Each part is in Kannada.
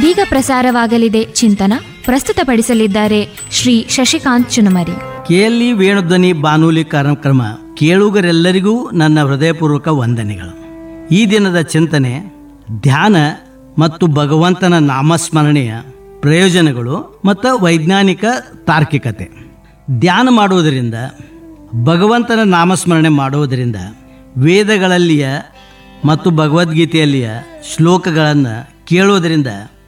ಇದೀಗ ಪ್ರಸಾರವಾಗಲಿದೆ ಚಿಂತನ ಪ್ರಸ್ತುತಪಡಿಸಲಿದ್ದಾರೆ ಶ್ರೀ ಶಶಿಕಾಂತ್ ಚುನಮರಿ ಕೆಎಲ್ಇ ವೇಣುಧ್ವನಿ ಬಾನುಲಿ ಕಾರ್ಯಕ್ರಮ ಕೇಳುಗರೆಲ್ಲರಿಗೂ ನನ್ನ ಹೃದಯಪೂರ್ವಕ ವಂದನೆಗಳು ಈ ದಿನದ ಚಿಂತನೆ ಧ್ಯಾನ ಮತ್ತು ಭಗವಂತನ ನಾಮಸ್ಮರಣೆಯ ಪ್ರಯೋಜನಗಳು ಮತ್ತು ವೈಜ್ಞಾನಿಕ ತಾರ್ಕಿಕತೆ ಧ್ಯಾನ ಮಾಡುವುದರಿಂದ ಭಗವಂತನ ನಾಮಸ್ಮರಣೆ ಮಾಡುವುದರಿಂದ ವೇದಗಳಲ್ಲಿಯ ಮತ್ತು ಭಗವದ್ಗೀತೆಯಲ್ಲಿಯ ಶ್ಲೋಕಗಳನ್ನು ಕೇಳುವುದರಿಂದ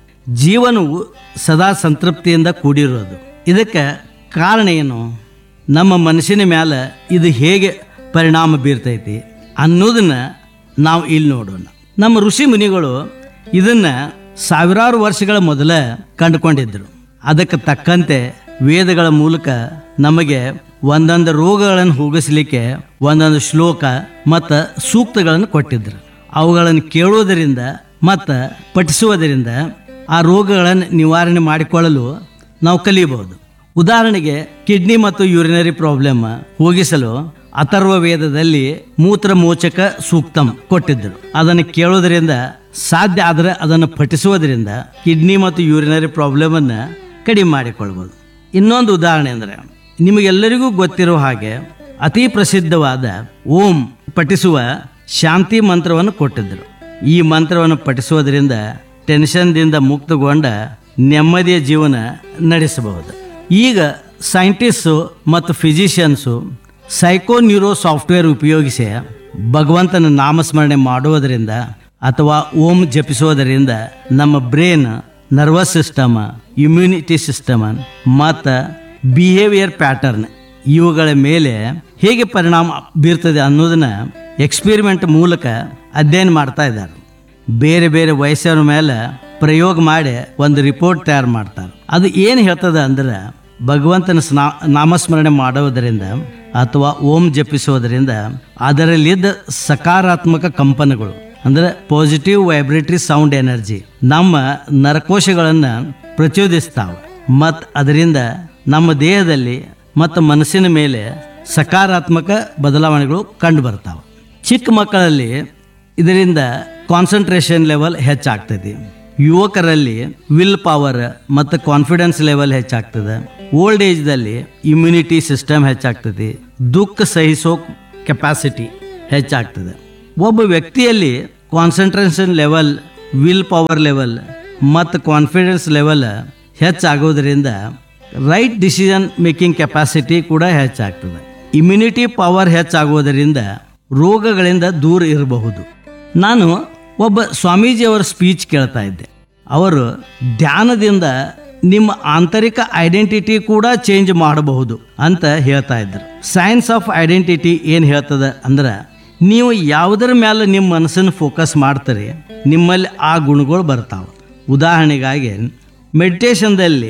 ಜೀವನವು ಸದಾ ಸಂತೃಪ್ತಿಯಿಂದ ಕೂಡಿರೋದು ಇದಕ್ಕೆ ಕಾರಣ ಏನು ನಮ್ಮ ಮನಸ್ಸಿನ ಮ್ಯಾಲೆ ಇದು ಹೇಗೆ ಪರಿಣಾಮ ಬೀರ್ತೈತಿ ಅನ್ನೋದನ್ನ ನಾವು ಇಲ್ಲಿ ನೋಡೋಣ ನಮ್ಮ ಋಷಿ ಮುನಿಗಳು ಇದನ್ನ ಸಾವಿರಾರು ವರ್ಷಗಳ ಮೊದಲ ಕಂಡುಕೊಂಡಿದ್ದರು ಅದಕ್ಕೆ ತಕ್ಕಂತೆ ವೇದಗಳ ಮೂಲಕ ನಮಗೆ ಒಂದೊಂದು ರೋಗಗಳನ್ನು ಹೋಗಿಸ್ಲಿಕ್ಕೆ ಒಂದೊಂದು ಶ್ಲೋಕ ಮತ್ತು ಸೂಕ್ತಗಳನ್ನು ಕೊಟ್ಟಿದ್ರು ಅವುಗಳನ್ನು ಕೇಳುವುದರಿಂದ ಮತ್ತು ಪಠಿಸುವುದರಿಂದ ಆ ರೋಗಗಳನ್ನು ನಿವಾರಣೆ ಮಾಡಿಕೊಳ್ಳಲು ನಾವು ಕಲಿಯಬಹುದು ಉದಾಹರಣೆಗೆ ಕಿಡ್ನಿ ಮತ್ತು ಯೂರಿನರಿ ಪ್ರಾಬ್ಲಮ್ ಹೋಗಿಸಲು ಅಥರ್ವ ವೇದದಲ್ಲಿ ಮೂತ್ರಮೋಚಕ ಸೂಕ್ತಂ ಕೊಟ್ಟಿದ್ದರು ಅದನ್ನು ಕೇಳೋದರಿಂದ ಸಾಧ್ಯ ಆದರೆ ಅದನ್ನು ಪಠಿಸುವುದರಿಂದ ಕಿಡ್ನಿ ಮತ್ತು ಯೂರಿನರಿ ಪ್ರಾಬ್ಲಮನ್ನು ಕಡಿಮೆ ಮಾಡಿಕೊಳ್ಬೋದು ಇನ್ನೊಂದು ಉದಾಹರಣೆ ಅಂದರೆ ನಿಮಗೆಲ್ಲರಿಗೂ ಗೊತ್ತಿರೋ ಹಾಗೆ ಅತಿ ಪ್ರಸಿದ್ಧವಾದ ಓಂ ಪಠಿಸುವ ಶಾಂತಿ ಮಂತ್ರವನ್ನು ಕೊಟ್ಟಿದ್ದರು ಈ ಮಂತ್ರವನ್ನು ಪಠಿಸುವುದರಿಂದ ಟೆನ್ಷನ್ದಿಂದ ಮುಕ್ತಗೊಂಡ ನೆಮ್ಮದಿಯ ಜೀವನ ನಡೆಸಬಹುದು ಈಗ ಸೈಂಟಿಸ್ಟು ಮತ್ತು ಫಿಸಿಷಿಯನ್ಸು ಸೈಕೋ ನ್ಯೂರೋ ಸಾಫ್ಟ್ವೇರ್ ಉಪಯೋಗಿಸಿ ಭಗವಂತನ ನಾಮಸ್ಮರಣೆ ಮಾಡುವುದರಿಂದ ಅಥವಾ ಓಂ ಜಪಿಸುವುದರಿಂದ ನಮ್ಮ brain nervous system immunity system ಮತ್ತು ಬಿಹೇವಿಯರ್ ಪ್ಯಾಟರ್ನ್ ಇವುಗಳ ಮೇಲೆ ಹೇಗೆ ಪರಿಣಾಮ ಬೀರ್ತದೆ ಅನ್ನೋದನ್ನ ಎಕ್ಸ್ಪೆರಿಮೆಂಟ್ ಮೂಲಕ ಅಧ್ಯಯನ ಮಾಡ್ತಾ ಇದ್ದಾರೆ ಬೇರೆ ಬೇರೆ ವಯಸ್ಸಿನ ಮೇಲೆ ಪ್ರಯೋಗ ಮಾಡಿ ಒಂದು ರಿಪೋರ್ಟ್ ತಯಾರು ಮಾಡ್ತಾರೆ ಅದು ಏನು ಹೇಳ್ತದೆ ಅಂದ್ರೆ ಭಗವಂತನ ಸ್ನಾ ನಾಮಸ್ಮರಣೆ ಮಾಡುವುದರಿಂದ ಅಥವಾ ಓಂ ಜಪಿಸುವುದರಿಂದ ಅದರಲ್ಲಿದ್ದ ಸಕಾರಾತ್ಮಕ ಕಂಪನಗಳು ಅಂದ್ರೆ ಪಾಸಿಟಿವ್ ವೈಬ್ರೇಟರಿ ಸೌಂಡ್ ಎನರ್ಜಿ ನಮ್ಮ ನರಕೋಶಗಳನ್ನು ಪ್ರಚೋದಿಸ್ತಾವೆ ಮತ್ತು ಅದರಿಂದ ನಮ್ಮ ದೇಹದಲ್ಲಿ ಮತ್ತು ಮನಸ್ಸಿನ ಮೇಲೆ ಸಕಾರಾತ್ಮಕ ಬದಲಾವಣೆಗಳು ಕಂಡು ಬರ್ತಾವೆ ಚಿಕ್ಕ ಮಕ್ಕಳಲ್ಲಿ ಇದರಿಂದ ಕಾನ್ಸಂಟ್ರೇಷನ್ ಲೆವೆಲ್ ಹೆಚ್ಚಾಗ್ತದೆ ಯುವಕರಲ್ಲಿ ವಿಲ್ ಪವರ್ ಮತ್ತು ಕಾನ್ಫಿಡೆನ್ಸ್ ಲೆವೆಲ್ ಹೆಚ್ಚಾಗ್ತದೆ ಓಲ್ಡ್ ಏಜ್ದಲ್ಲಿ ಇಮ್ಯುನಿಟಿ ಸಿಸ್ಟಮ್ ಹೆಚ್ಚಾಗ್ತದೆ ದುಃಖ ಸಹಿಸೋ ಕೆಪಾಸಿಟಿ ಹೆಚ್ಚಾಗ್ತದೆ ಒಬ್ಬ ವ್ಯಕ್ತಿಯಲ್ಲಿ concentration level will power level ಮತ್ತು ಕಾನ್ಫಿಡೆನ್ಸ್ ಲೆವೆಲ್ ಹೆಚ್ಚಾಗೋದ್ರಿಂದ ರೈಟ್ ಡಿಸಿಷನ್ ಮೇಕಿಂಗ್ ಕೆಪಾಸಿಟಿ ಕೂಡ ಹೆಚ್ಚಾಗ್ತದೆ ಇಮ್ಯುನಿಟಿ ಪವರ್ ಹೆಚ್ಚಾಗೋದರಿಂದ ರೋಗಗಳಿಂದ ದೂರ ಇರಬಹುದು ನಾನು ಒಬ್ಬ ಸ್ವಾಮೀಜಿಯವರ ಸ್ಪೀಚ್ ಕೇಳ್ತಾ ಇದ್ದೆ ಅವರು ಧ್ಯಾನದಿಂದ ನಿಮ್ಮ ಆಂತರಿಕ ಐಡೆಂಟಿಟಿ ಕೂಡ ಚೇಂಜ್ ಮಾಡಬಹುದು ಅಂತ ಹೇಳ್ತಾ ಇದ್ರು ಸೈನ್ಸ್ ಆಫ್ ಐಡೆಂಟಿಟಿ ಏನು ಹೇಳ್ತದೆ ಅಂದ್ರೆ ನೀವು ಯಾವುದರ ಮೇಲೆ ನಿಮ್ಮ ಮನಸ್ಸನ್ನು ಫೋಕಸ್ ಮಾಡ್ತೀರಿ ನಿಮ್ಮಲ್ಲಿ ಆ ಗುಣಗಳು ಬರ್ತಾವೆ ಉದಾಹರಣೆಗಾಗಿ ಮೆಡಿಟೇಷನ್ದಲ್ಲಿ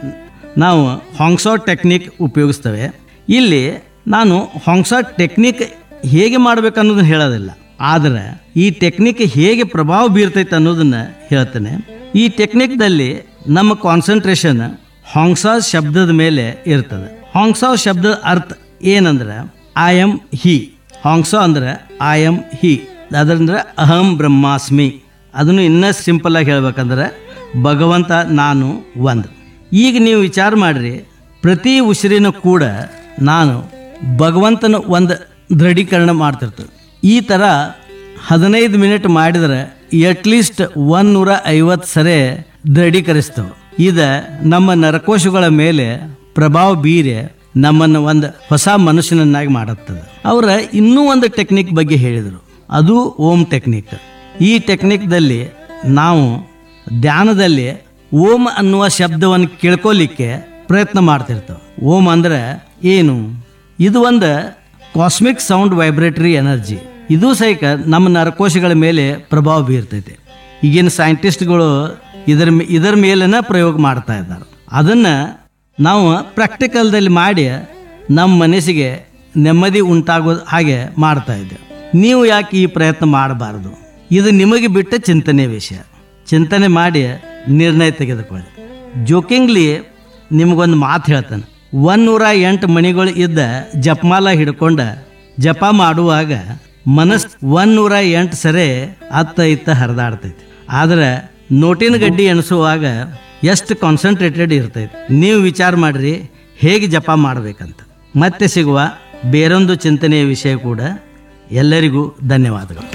ನಾವು ಹಾಂಗ್ಸಾ ಟೆಕ್ನಿಕ್ ಉಪಯೋಗಿಸ್ತೇವೆ ಇಲ್ಲಿ ನಾನು ಹಾಂಗ್ಸಾ ಟೆಕ್ನಿಕ್ ಹೇಗೆ ಮಾಡ್ಬೇಕು ಅನ್ನೋದನ್ನ ಹೇಳೋದಿಲ್ಲ ಆದರೆ ಈ ಟೆಕ್ನಿಕ್ ಹೇಗೆ ಪ್ರಭಾವ ಬೀರ್ತೈತೆ ಅನ್ನೋದನ್ನ ಹೇಳ್ತೇನೆ ಈ ಟೆಕ್ನಿಕ್ದಲ್ಲಿ ನಮ್ಮ ಕಾನ್ಸಂಟ್ರೇಷನ್ ಹಾಂಗ್ಸಾ ಶಬ್ದದ ಮೇಲೆ ಇರ್ತದೆ ಹಾಂಗ್ಸಾ ಶಬ್ದದ ಅರ್ಥ ಏನಂದ್ರೆ ಐ ಎಮ್ ಹಿ ಹಾಂಗ್ಸಾ ಅಂದ್ರೆ ಐ ಎಮ್ ಹಿ ಅದಂದ್ರೆ ಅಹಂ ಬ್ರಹ್ಮಾಸ್ಮಿ ಅದನ್ನು ಇನ್ನೂ ಸಿಂಪಲ್ ಆಗಿ ಹೇಳ್ಬೇಕಂದ್ರೆ ಭಗವಂತ ನಾನು ಒಂದು ಈಗ ನೀವು ವಿಚಾರ ಮಾಡ್ರಿ ಪ್ರತಿ ಉಸಿರಿನ ಕೂಡ ನಾನು ಭಗವಂತನ ಒಂದು ದೃಢೀಕರಣ ಮಾಡ್ತಿರ್ತದೆ ಈ ಥರ ಹದಿನೈದು ಮಿನಿಟ್ ಮಾಡಿದ್ರೆ ಅಟ್ಲೀಸ್ಟ್ ಒನ್ನೂರ ಐವತ್ತು ಸರಿ ದೃಢೀಕರಿಸ್ತವೆ ಇದು ನಮ್ಮ ನರಕೋಶಗಳ ಮೇಲೆ ಪ್ರಭಾವ ಬೀರಿ ನಮ್ಮನ್ನು ಒಂದು ಹೊಸ ಮನುಷ್ಯನನ್ನಾಗಿ ಮಾಡುತ್ತದೆ ಅವರ ಇನ್ನೂ ಒಂದು ಟೆಕ್ನಿಕ್ ಬಗ್ಗೆ ಹೇಳಿದರು ಅದು ಓಂ ಟೆಕ್ನಿಕ್ ಈ ಟೆಕ್ನಿಕ್ದಲ್ಲಿ ನಾವು ಧ್ಯಾನದಲ್ಲಿ ಓಂ ಅನ್ನುವ ಶಬ್ದವನ್ನು ಕೇಳ್ಕೊಲಿಕ್ಕೆ ಪ್ರಯತ್ನ ಮಾಡ್ತಿರ್ತೇವೆ ಓಂ ಅಂದ್ರೆ ಏನು ಇದು ಒಂದು ಕಾಸ್ಮಿಕ್ ಸೌಂಡ್ ವೈಬ್ರೇಟರಿ ಎನರ್ಜಿ ಇದು ಸಹಿತ ನಮ್ಮ ನರಕೋಶಗಳ ಮೇಲೆ ಪ್ರಭಾವ ಬೀರ್ತೈತೆ ಈಗಿನ ಸೈಂಟಿಸ್ಟ್ಗಳು ಇದರ ಮೇ- ಇದರ ಮೇಲನ ಪ್ರಯೋಗ ಮಾಡ್ತಾ ಇದ್ದಾರೆ ಅದನ್ನು ನಾವು ಪ್ರಾಕ್ಟಿಕಲ್ದಲ್ಲಿ ಮಾಡಿ ನಮ್ಮ ಮನಸ್ಸಿಗೆ ನೆಮ್ಮದಿ ಉಂಟಾಗೋ ಹಾಗೆ ಮಾಡ್ತಾ ಇದ್ದೇವೆ ನೀವು ಯಾಕೆ ಈ ಪ್ರಯತ್ನ ಮಾಡಬಾರ್ದು ಇದು ನಿಮಗೆ ಬಿಟ್ಟ ಚಿಂತನೆ ವಿಷಯ ಚಿಂತನೆ ಮಾಡಿ ನಿರ್ಣಯ ತೆಗೆದುಕೊಳ್ಳಿ ಜೋಕಿಂಗ್ಲಿ ನಿಮಗೊಂದು ಮಾತು ಹೇಳ್ತಾನೆ ಒನ್ನೂರ ಎಂಟು ಮಣಿಗಳು ಇದ್ದ ಜಪಮಾಲ ಹಿಡ್ಕೊಂಡ ಜಪ ಮಾಡುವಾಗ ಮನಸ್ ಒನ್ನೂರ ಎಂಟು ಸರಿ ಅತ್ತ ಇತ್ತ ಹರಿದಾಡ್ತೈತಿ ಆದ್ರೆ ನೋಟಿನ ಗಡ್ಡಿ ಎಣಿಸುವಾಗ ಎಷ್ಟು ಕಾನ್ಸಂಟ್ರೇಟೆಡ್ ಇರ್ತೈತೆ ನೀವು ವಿಚಾರ ಮಾಡ್ರಿ ಹೇಗೆ ಜಪ ಮಾಡಬೇಕಂತ ಮತ್ತೆ ಸಿಗುವ ಬೇರೊಂದು ಚಿಂತನೆಯ ವಿಷಯ ಕೂಡ ಎಲ್ಲರಿಗೂ ಧನ್ಯವಾದಗಳು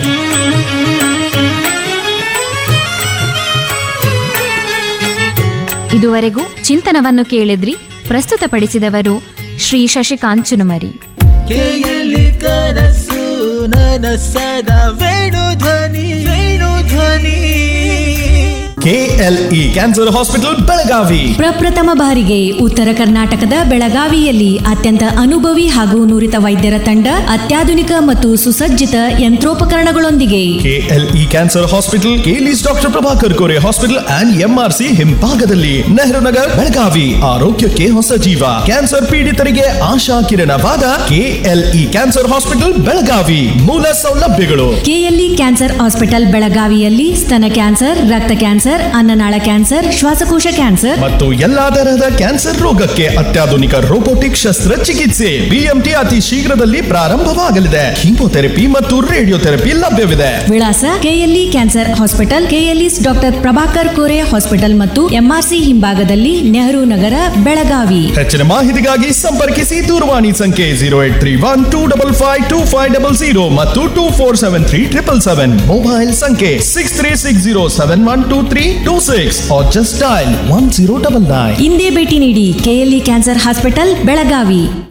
ಇದುವರೆಗೂ ಚಿಂತನವನ್ನು ಕೇಳಿದ್ರಿ ಪ್ರಸ್ತುತಪಡಿಸಿದವರು ಶ್ರೀ ಶಶಿಕಾಂತ್ ಚುನುಮರಿ ಕೇಯಲಿ ಕನಸು ನನಸದ ವೇಣು ಧ್ವನಿ ವೇಣು ಧ್ವನಿ ಕೆಎಲ್ಇ ಕ್ಯಾನ್ಸರ್ ಹಾಸ್ಪಿಟಲ್ ಬೆಳಗಾವಿ ಪ್ರಪ್ರಥಮ ಬಾರಿಗೆ ಉತ್ತರ ಕರ್ನಾಟಕದ ಬೆಳಗಾವಿಯಲ್ಲಿ ಅತ್ಯಂತ ಅನುಭವಿ ಹಾಗೂ ನುರಿತ ವೈದ್ಯರ ತಂಡ ಅತ್ಯಾಧುನಿಕ ಮತ್ತು ಸುಸಜ್ಜಿತ ಯಂತ್ರೋಪಕರಣಗಳೊಂದಿಗೆ KLE cancer hospital KLE's doctor Prabhakar Kore hospital and MRC ಹಿಂಭಾಗದಲ್ಲಿ ನೆಹರು ನಗರ್ ಬೆಳಗಾವಿ ಆರೋಗ್ಯಕ್ಕೆ ಹೊಸ ಜೀವ ಕ್ಯಾನ್ಸರ್ ಪೀಡಿತರಿಗೆ ಆಶಾ ಕಿರಣವಾದ ಕೆಎಲ್ಇ ಕ್ಯಾನ್ಸರ್ ಹಾಸ್ಪಿಟಲ್ ಬೆಳಗಾವಿ ಮೂಲ ಸೌಲಭ್ಯಗಳು ಕೆಎಲ್ಇ ಕ್ಯಾನ್ಸರ್ ಹಾಸ್ಪಿಟಲ್ ಬೆಳಗಾವಿಯಲ್ಲಿ ಸ್ತನ ಕ್ಯಾನ್ಸರ್ ರಕ್ತ ಕ್ಯಾನ್ಸರ್ ಅನ್ನನಾಳ ಕ್ಯಾನ್ಸರ್ ಶ್ವಾಸಕೋಶ ಕ್ಯಾನ್ಸರ್ ಮತ್ತು ಎಲ್ಲಾ ತರಹದ ಕ್ಯಾನ್ಸರ್ ರೋಗಕ್ಕೆ ಅತ್ಯಾಧುನಿಕ ರೋಬೋಟಿಕ್ ಶಸ್ತ್ರಚಿಕಿತ್ಸೆ ಬಿಎಂಟಿ ಅತಿ ಶೀಘ್ರದಲ್ಲಿ ಪ್ರಾರಂಭವಾಗಲಿದೆ ಕೀಮೋಥೆರಪಿ ಮತ್ತು ರೇಡಿಯೋಥೆರಪಿ ಲಭ್ಯವಿದೆ ವಿಳಾಸ KLE cancer hospital KLE's doctor Prabhakar Kore hospital ಮತ್ತು ಎಂಆರ್ಸಿ ಹಿಂಭಾಗದಲ್ಲಿ ನೆಹರು ನಗರ ಬೆಳಗಾವಿ ಹೆಚ್ಚಿನ ಮಾಹಿತಿಗಾಗಿ ಸಂಪರ್ಕಿಸಿ ದೂರವಾಣಿ ಸಂಖ್ಯೆ zero eight three one two double five two five double zero ಮತ್ತು two four seven three triple seven mobile ಸಂಖ್ಯೆ six three six zero seven one two three two six just dial one zero double nine ಇಂದೇ ಭೇಟಿ ನೀಡಿ ಕೆಎಲ್ಇ ಕ್ಯಾನ್ಸರ್ ಹಾಸ್ಪಿಟಲ್ ಬೆಳಗಾವಿ